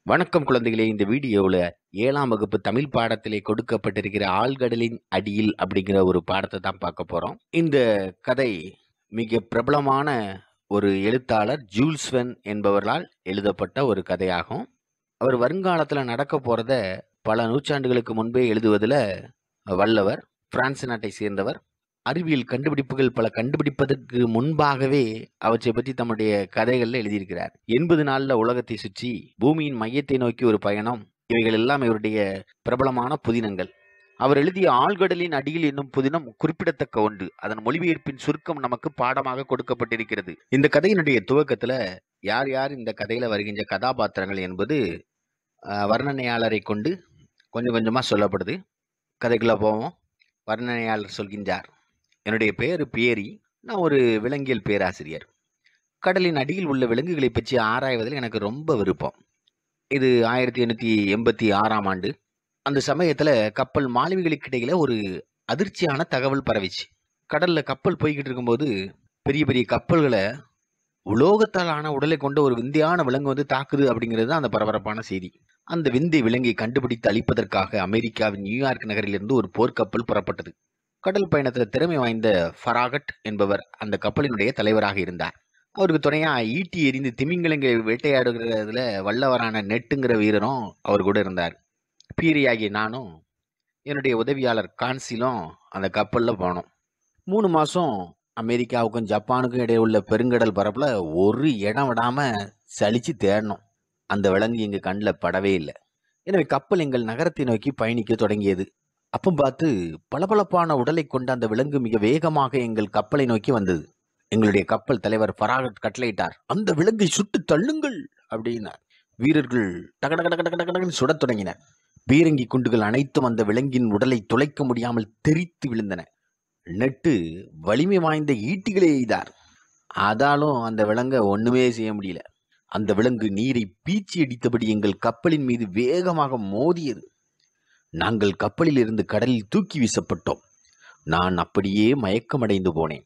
வணக்கம் குழந்தைகளே இந்த வீடியோவில் ஏழாம் வகுப்பு தமிழ் பாடத்திலே கொடுக்கப்பட்டிருக்கிற ஆழ்கடலின் அடியில் அப்படிங்கிற ஒரு பாடத்தை தான் பார்க்க போகிறோம் இந்த கதை மிக பிரபலமான ஒரு எழுத்தாளர் ஜூல்ஸ் வென் என்பவரால் எழுதப்பட்ட ஒரு கதையாகும் அவர் வருங்காலத்தில் நடக்க போகிறத பல நூற்றாண்டுகளுக்கு முன்பே எழுதுவதில் வல்லவர் பிரான்ஸ் நாட்டை சேர்ந்தவர் அறிவியல் கண்டுபிடிப்புகள் பல கண்டுபிடிப்பதற்கு முன்பாகவே அவற்றை பற்றி தம்முடைய கதைகளில் எழுதியிருக்கிறார் எண்பது நாளில் உலகத்தை சுற்றி பூமியின் மையத்தை நோக்கி ஒரு பயணம் இவைகள் எல்லாம் இவருடைய பிரபலமான புதினங்கள் அவர் எழுதிய ஆழ்கடலின் அடியில் என்னும் புதினம் குறிப்பிடத்தக்க ஒன்று அதன் மொழிபெயர்ப்பின் சுருக்கம் நமக்கு பாடமாக கொடுக்கப்பட்டிருக்கிறது இந்த கதையினுடைய துவக்கத்துல யார் யார் இந்த கதையில வருகின்ற கதாபாத்திரங்கள் என்பது அஹ், வர்ணனையாளரை கொண்டு கொஞ்சம் கொஞ்சமா சொல்லப்படுது கதைக்குள்ள போவோம் வர்ணனையாளர் சொல்கின்றார் என்னுடைய பெயர் பியரி நான் ஒரு விலங்கியல் பேராசிரியர் கடலின் அடியில் உள்ள விலங்குகளை பற்றி ஆராய்வதில் எனக்கு ரொம்ப விருப்பம் இது ஆயிரத்தி எண்ணூற்றி எண்பத்தி ஆறாம் ஆண்டு அந்த சமயத்தில் கப்பல் மாலுமிகளுக்கு இடையில ஒரு அதிர்ச்சியான தகவல் பரவிச்சு கடலில் கப்பல் போய்கிட்டு இருக்கும்போது பெரிய பெரிய கப்பல்களை உலோகத்தால் ஆன உடலை கொண்ட ஒரு விந்தையான விலங்கு வந்து தாக்குது அப்படிங்கிறது தான் அந்த பரபரப்பான செய்தி அந்த விந்தை விலங்கை கண்டுபிடித்து அழிப்பதற்காக அமெரிக்காவின் நியூயார்க் நகரிலிருந்து ஒரு போர்க்கப்பல் புறப்பட்டது கடல் பயணத்தில் திறமை வாய்ந்த ஃபராகட் என்பவர் அந்த கப்பலினுடைய தலைவராக இருந்தார் அவருக்கு துணையா ஈட்டி எறிந்து திமிங்கலங்களை வேட்டையாடுகிறதுல வல்லவரான நெட்டுங்கிற வீரரும் அவர் கூட இருந்தார் பீரியாகிய நானும் என்னுடைய உதவியாளர் கான்சிலும் அந்த கப்பலில் போனோம் மூணு மாதம் அமெரிக்காவுக்கும் ஜப்பானுக்கும் இடையே உள்ள பெருங்கடல் பரப்பில் ஒரு இடம் விடாமல் சலிச்சு தேடினோம் அந்த விலங்கு எங்கள் கண்ணில் படவே இல்லை எனவே கப்பல் எங்கள் நகரத்தை நோக்கி பயணிக்க தொடங்கியது அப்போ பார்த்து பளபளப்பான உடலை கொண்ட அந்த விலங்கு மிக வேகமாக எங்கள் கப்பலை நோக்கி வந்தது எங்களுடைய கப்பல் தலைவர் ஃபராகட் கட்டளையிட்டார் அந்த விலங்கை சுட்டு தள்ளுங்கள் அப்படின்னார் வீரர்கள் டக டக டக டக டகன்னு சுடத் தொடங்கினர் பீரங்கி குண்டுகள் அனைத்தும் அந்த விலங்கின் உடலை துளைக்க முடியாமல் தெரித்து விழுந்தன நெட்டு வலிமை வாய்ந்த ஈட்டிகளை எய்தார் அதாலும் அந்த விலங்கை ஒண்ணுமே செய்ய முடியல அந்த விலங்கு நீரை பீச்சி அடித்தபடி எங்கள் கப்பலின் மீது வேகமாக மோதியது நாங்கள் கப்பலில் இருந்து கடலில் தூக்கி வீசப்பட்டோம் நான் அப்படியே மயக்கமடைந்து போனேன்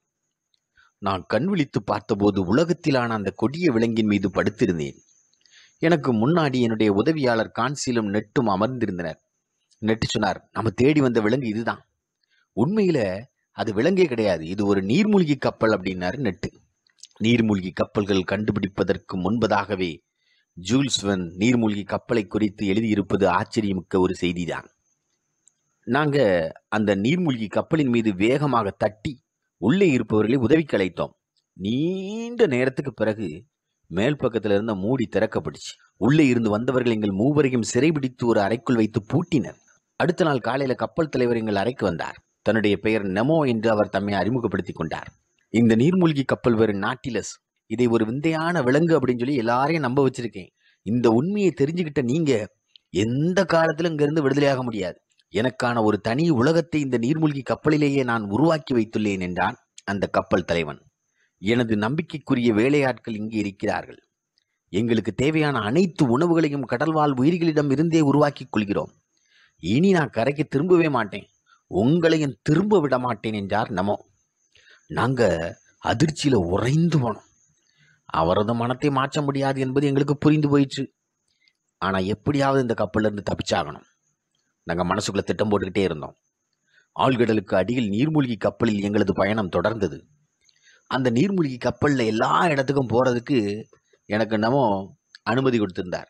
நான் கண் விழித்து பார்த்தபோது உலகத்திலான அந்த கொடிய விலங்கின் மீது படுத்திருந்தேன் எனக்கு முன்னாடி என்னுடைய உதவியாளர் கான்சிலும் நெட்டும் அமர்ந்திருந்தனர் நெட்டு சொன்னார் நம்ம தேடி வந்த விலங்கு இதுதான் உண்மையில அது விலங்கே கிடையாது இது ஒரு நீர்மூழ்கி கப்பல் அப்படின்னாரு நெட்டு நீர்மூழ்கி கப்பல்கள் கண்டுபிடிப்பதற்கு முன்பதாகவே ஜூல்ஸ் வென் நீர்மூழ்கி கப்பலை குறித்து எழுதியிருப்பது ஆச்சரியமிக்க ஒரு செய்திதான் நாங்க அந்த நீர்மூழ்கி கப்பலின் மீது வேகமாக தட்டி உள்ளே இருப்பவர்களை உதவிக்கு அழைத்தோம் நீண்ட நேரத்துக்கு பிறகு மேல் பக்கத்துல இருந்த மூடி திறக்கப்பட்டுச்சு உள்ளே இருந்து வந்தவர்கள் எங்கள் மூவரையும் சிறைபிடித்து ஒரு அறைக்குள் வைத்து பூட்டினர் அடுத்த நாள் காலையில கப்பல் தலைவர் எங்கள் அறைக்கு வந்தார் தன்னுடைய பெயர் நெமோ என்று அவர் தம்மை அறிமுகப்படுத்திக் கொண்டார் இந்த நீர்மூழ்கி கப்பல் வேறு நாட்டிலஸ் இதை ஒரு விந்தையான விலங்கு அப்படின்னு சொல்லி எல்லாரையும் நம்ப வச்சிருக்கேன் இந்த உண்மையை தெரிஞ்சுக்கிட்ட நீங்க எந்த காலத்திலும் இங்கிருந்து விடுதலையாக முடியாது எனக்கான ஒரு தனி உலகத்தை இந்த நீர்மூழ்கி கப்பலிலேயே நான் உருவாக்கி வைத்துள்ளேன் என்றான் அந்த கப்பல் தலைவன் எனது நம்பிக்கைக்குரிய வேலையாட்கள் இங்கே இருக்கிறார்கள் எங்களுக்கு தேவையான அனைத்து உணவுகளையும் கடல்வாழ் உயிர்களிடம் இருந்தே உருவாக்கிக் கொள்கிறோம் இனி நான் கரைக்கு திரும்பவே மாட்டேன் உங்களையும் திரும்ப விட மாட்டேன் என்றார் நமோ நாங்க அதிர்ச்சியில உறைந்து போனோம் அவரது மனத்தை மாற்ற முடியாது என்பது எங்களுக்கு புரிந்து போயிற்று ஆனா எப்படியாவது இந்த கப்பல்ல இருந்து தப்பிச்சாகணும் நாங்க மனசுக்குள்ள திட்டம் போட்டுக்கிட்டே இருந்தோம் ஆழ்கடலுக்கு அடியில் நீர்மூழ்கி கப்பலில் எங்களது பயணம் தொடர்ந்தது அந்த நீர்மூழ்கி கப்பல்ல எல்லா இடத்துக்கும் போறதுக்கு எனக்கு நமோ அனுமதி கொடுத்திருந்தார்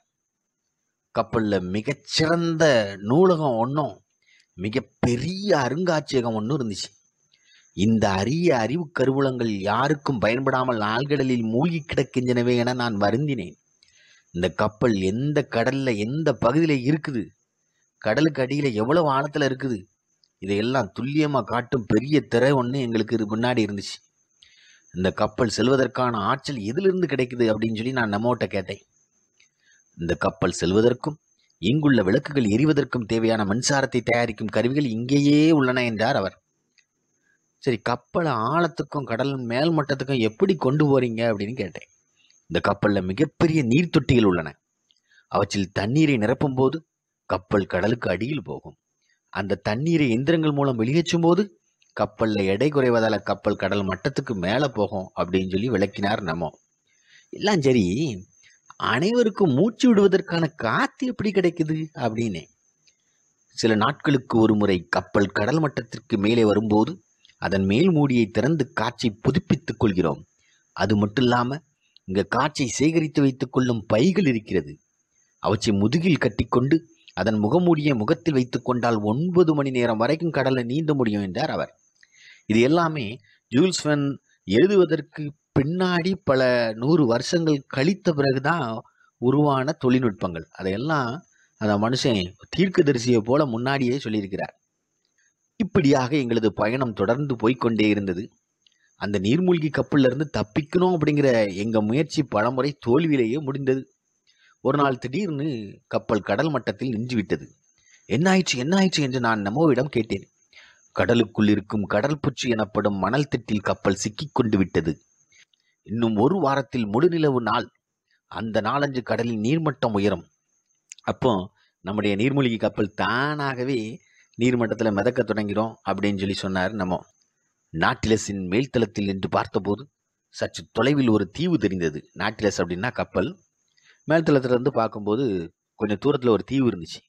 கப்பல்ல மிகச்சிறந்த நூலகம் ஒன்றும் மிகப்பெரிய அருங்காட்சியகம் ஒன்றும் இருந்துச்சு இந்த அரிய அறிவு கருவூலங்கள் யாருக்கும் பயன்படாமல் ஆழ்கடலில் மூழ்கி கிடக்கின்றனவே என நான் வருந்தினேன் இந்த கப்பல் எந்த கடல்ல எந்த பகுதியில இருக்குது கடலுக்கு அடியில எவ்வளவு ஆழத்துல இருக்குது இதையெல்லாம் துல்லியமா காட்டும் பெரிய திரை ஒன்று எங்களுக்கு இது முன்னாடி இருந்துச்சு இந்த கப்பல் செல்வதற்கான ஆற்றல் எதிலிருந்து கிடைக்குது அப்படின்னு சொல்லி நான் நம்மோட்ட கேட்டேன் இந்த கப்பல் செல்வதற்கும் இங்குள்ள விளக்குகள் எரிவதற்கும் தேவையான மின்சாரத்தை தயாரிக்கும் கருவிகள் இங்கேயே உள்ளன என்றார் அவர் சரி கப்பலை ஆழத்துக்கும் கடல் மேல் மட்டத்துக்கும் எப்படி கொண்டு போறீங்க அப்படின்னு கேட்டேன் இந்த கப்பல்ல மிகப்பெரிய நீர் தொட்டிகள் உள்ளன அவற்றில் தண்ணீரை நிரப்பும் போது கப்பல் கடலுக்கு அடியில் போகும் அந்த தண்ணீரை எந்திரங்கள் மூலம் வெளியேற்றும் போது கப்பல்ல எடை குறைவதால கப்பல் கடல் மட்டத்துக்கு மேலே போகும் அப்படின்னு சொல்லி விளக்கினார் நமோ எல்லாம் சரி அனைவருக்கும் மூச்சு விடுவதற்கான காத்து எப்படி கிடைக்குது அப்படின்னு சில நாட்களுக்கு ஒரு முறை கப்பல் கடல் மட்டத்திற்கு மேலே வரும்போது அதன் மேல் மூடியை திறந்து காற்றை புதுப்பித்துக் கொள்கிறோம் அது மட்டும் இல்லாம இங்க காற்றை சேகரித்து வைத்துக் கொள்ளும் பைகள் இருக்கிறது அவற்றை முதுகில் கட்டிக்கொண்டு அதன் முகமூடியை முகத்தில் வைத்துக் கொண்டால் ஒன்பது மணி நேரம் வரைக்கும் கடலை நீந்த முடியும் என்றார் அவர் இது எல்லாமே ஜூல்ஸ் வென் எழுதுவதற்கு பின்னாடி பல நூறு வருஷங்கள் கழித்த பிறகுதான் உருவான தொழில்நுட்பங்கள் அதையெல்லாம் அந்த மனுஷன் தீர்க்கதரிசியை போல முன்னாடியே சொல்லியிருக்கிறார் இப்படியாக எங்களது பயணம் தொடர்ந்து போய்க்கொண்டே இருந்தது அந்த நீர்மூழ்கி கப்பல்ல இருந்து தப்பிக்கணும் அப்படிங்கிற எங்க முயற்சி பலமுறை தோல்வியிலேயே முடிந்தது ஒரு நாள் திடீர்னு கப்பல் கடல் மட்டத்தில் நின்று விட்டது என்ன ஆயிற்று என்ன ஆயிற்று என்று நான் நமோவிடம் கேட்டேன் கடலுக்குள் இருக்கும் கடல் புற்று எனப்படும் மணல் திட்டில் கப்பல் சிக்கிக் கொண்டு விட்டது இன்னும் ஒரு வாரத்தில் முழுநிலவு நாள் அந்த நாளன்று கடலின் நீர்மட்டம் உயரும் அப்போ நம்முடைய நீர்மூழ்கி கப்பல் தானாகவே நீர்மட்டத்தில் மிதக்க தொடங்கிடும் அப்படின்னு சொல்லி சொன்னார் நம்ம நாட்டிலஸின் மேல்தளத்தில் நின்று பார்த்தபோது சற்று தொலைவில் ஒரு தீவு தெரிந்தது நாட்டிலஸ் அப்படின்னா கப்பல் மேல்தளத்துல இருந்து பார்க்கும்போது கொஞ்சம் தூரத்தில் ஒரு தீவு இருந்துச்சு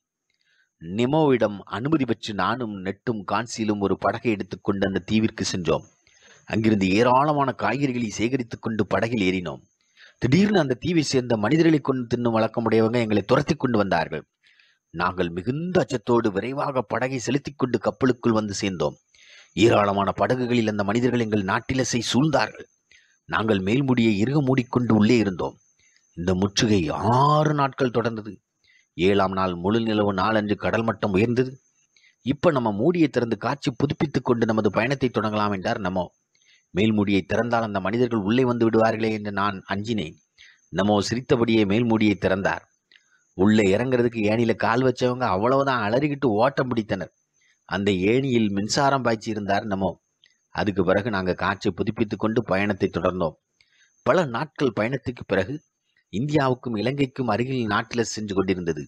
நிமோவிடம் அனுமதி பெற்று நானும் நெட்டும் கான்சிலும் ஒரு படகை எடுத்துக்கொண்டு அந்த தீவிற்கு சென்றோம் அங்கிருந்து ஏராளமான காய்கறிகளை சேகரித்துக் கொண்டு படகில் ஏறினோம் திடீர்னு அந்த தீவை சேர்ந்த மனிதர்களை கொண்டு தின்னும் வழக்கமுடையவங்க எங்களை துரத்தி கொண்டு வந்தார்கள் நாங்கள் மிகுந்த அச்சத்தோடு விரைவாக படகை செலுத்திக் கொண்டு கப்பலுக்குள் வந்து சேர்ந்தோம் ஏராளமான படகுகளில் அந்த மனிதர்கள் எங்கள் நாட்டிலசை சூழ்ந்தார்கள் நாங்கள் மேல்முடியை இறுக மூடிக்கொண்டு உள்ளே இருந்தோம் இந்த முற்றுகை ஆறு நாட்கள் தொடர்ந்தது ஏழாம் நாள் முழு நிலவு நாளன்று கடல் மட்டம் உயர்ந்தது இப்ப நம்ம மூடியை திறந்து காட்சி புதுப்பித்துக் கொண்டு நமது பயணத்தை தொடங்கலாம் என்றார் நமோ மேல்மூடியை திறந்தால் அந்த மனிதர்கள் உள்ளே வந்து விடுவார்களே என்று நான் அஞ்சினேன் நமோ சிரித்தபடியே மேல்மூடியை திறந்தார் உள்ளே இறங்குறதுக்கு ஏணியில கால் வச்சவங்க அவ்வளவுதான் அலறிக்கிட்டு ஓட்டம் பிடித்தனர் அந்த ஏணியில் மின்சாரம் பாய்ச்சி இருந்தார் நமோ அதுக்கு பிறகு நாங்கள் காற்றை புதுப்பித்துக் கொண்டு பயணத்தை தொடர்ந்தோம் பல நாட்கள் பயணத்துக்கு பிறகு இந்தியாவுக்கும் இலங்கைக்கும் அருகில் நாட்டில் சென்று கொண்டிருந்தது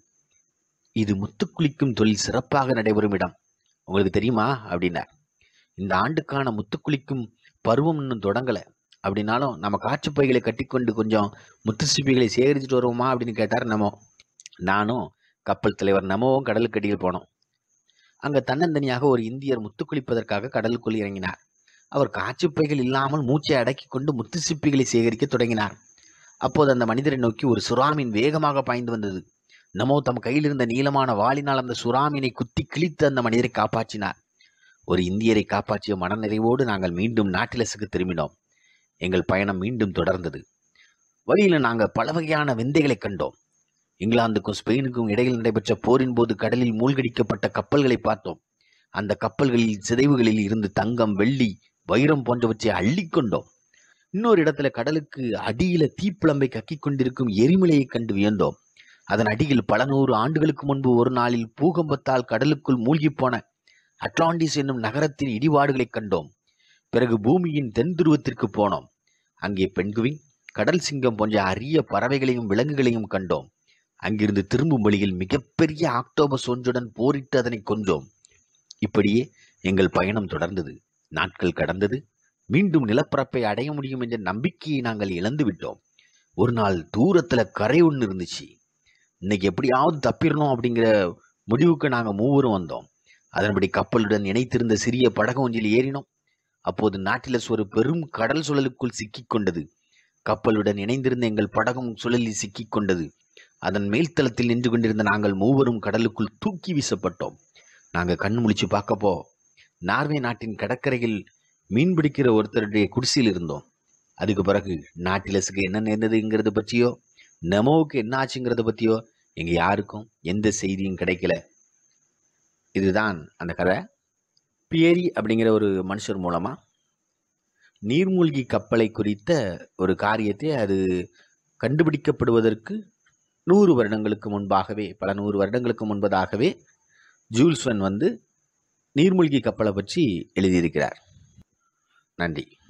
இது முத்துக்குளிக்கும் தொழில் சிறப்பாக நடைபெறும் இடம் உங்களுக்கு தெரியுமா அப்படின்னார் இந்த ஆண்டுக்கான முத்துக்குளிக்கும் பருவம் இன்னும் தொடங்கலை அப்படின்னாலும் நம்ம காற்று பைகளை கட்டிக்கொண்டு கொஞ்சம் முத்து சிப்பிகளை சேகரிச்சுட்டு வருவோமா அப்படின்னு கேட்டார் நமோ நானும் கப்பல் தலைவர் நமோவும் கடலுக்கடியில் போனோம் அங்கே தன்னந்தனியாக ஒரு இந்தியர் முத்து குளிப்பதற்காக கடலுக்குள் இறங்கினார் அவர் காற்றுப்பைகள் இல்லாமல் மூச்சை அடக்கி கொண்டு முத்து சிப்பிகளை சேகரிக்க தொடங்கினார் அப்போது அந்த மனிதரை நோக்கி ஒரு சுறாமீன் வேகமாக பாய்ந்து வந்தது நமோ தம் கையில் இருந்த நீளமான வாளினால் அந்த சுறாமீனை குத்தி கிழித்து அந்த மனிதரை காப்பாற்றினார் ஒரு இந்தியரை காப்பாற்றிய மனநிறைவோடு நாங்கள் மீண்டும் நாட்டிலசுக்கு திரும்பினோம் எங்கள் பயணம் மீண்டும் தொடர்ந்தது வழியில் நாங்கள் பல வகையான விந்தைகளை கண்டோம் இங்கிலாந்துக்கும் ஸ்பெயினுக்கும் இடையில் நடைபெற்ற போரின் போது கடலில் மூழ்கடிக்கப்பட்ட கப்பல்களை பார்த்தோம் அந்த கப்பல்களில் சிதைவுகளில் இருந்து தங்கம் வெள்ளி வைரம் போன்றவற்றை அள்ளிக்கொண்டோம் இன்னொரு இடத்துல கடலுக்கு அடியில தீப்பிழம்பை கக்கிக் கொண்டிருக்கும் எரிமலையை கண்டு வியந்தோம் அதன் அடியில் பல நூறு ஆண்டுகளுக்கு முன்பு ஒரு நாளில் பூகம்பத்தால் கடலுக்குள் மூழ்கிப் போன அட்லாண்டிஸ் என்னும் நகரத்தின் இடிபாடுகளைக் கண்டோம் பிறகு பூமியின் தென் துருவத்திற்கு போனோம் அங்கே பெண்குவின் கடல் சிங்கம் போன்ற அரிய பறவைகளையும் விலங்குகளையும் கண்டோம் அங்கிருந்து திரும்பும் வழியில் மிகப்பெரிய ஆக்டோபஸ் ஒன்றுடன் போரிட்டு அதனை கொன்றோம் இப்படியே எங்கள் பயணம் தொடர்ந்தது நாட்கள் கடந்தது மீண்டும் நிலப்பரப்பை அடைய முடியும் என்ற நம்பிக்கையை நாங்கள் இழந்து விட்டோம் ஒரு நாள் தூரத்துல கரை ஒன்று இருந்துச்சு இன்னைக்கு எப்படியாவது தப்பிடணும் அப்படிங்கிற முடிவுக்கு நாங்கள் மூவரும் வந்தோம் அதன்படி கப்பலுடன் இணைத்திருந்த சிறிய படகு ஒன்றில் ஏறினோம் அப்போது நாட்டிலஸ் ஒரு பெரும் கடல் சுழலுக்குள் சிக்கிக் கொண்டது கப்பலுடன் இணைந்திருந்த எங்கள் படகும் சுழலில் சிக்கிக் கொண்டது அதன் மேல்தளத்தில் நின்று கொண்டிருந்த நாங்கள் மூவரும் கடலுக்குள் தூக்கி வீசப்பட்டோம் நாங்கள் கண் முழிச்சு பார்க்கப்போ நார்வே நாட்டின் கடற்கரையில் மீன் பிடிக்கிற ஒருத்தருடைய குடிசையில் இருந்தோம் அதுக்கு பிறகு நாட்டிலஸுக்கு என்ன நேர்ந்ததுங்கிறது பற்றியோ நெமோவுக்கு என்ன ஆச்சுங்கிறத பற்றியோ எங்க யாருக்கும் எந்த செய்தியும் கிடைக்கல இதுதான் அந்த கதை பியரி அப்படிங்கிற ஒரு மனுஷர் மூலமா நீர்மூழ்கி கப்பலை குறித்த ஒரு காரியத்தை அது கண்டுபிடிக்கப்படுவதற்கு நூறு வருடங்களுக்கு முன்பாகவே பல நூறு வருடங்களுக்கு முன்பதாகவே ஜூல்ஸ்வன் வந்து நீர்மூழ்கி கப்பலை பற்றி எழுதியிருக்கிறார் நன்றி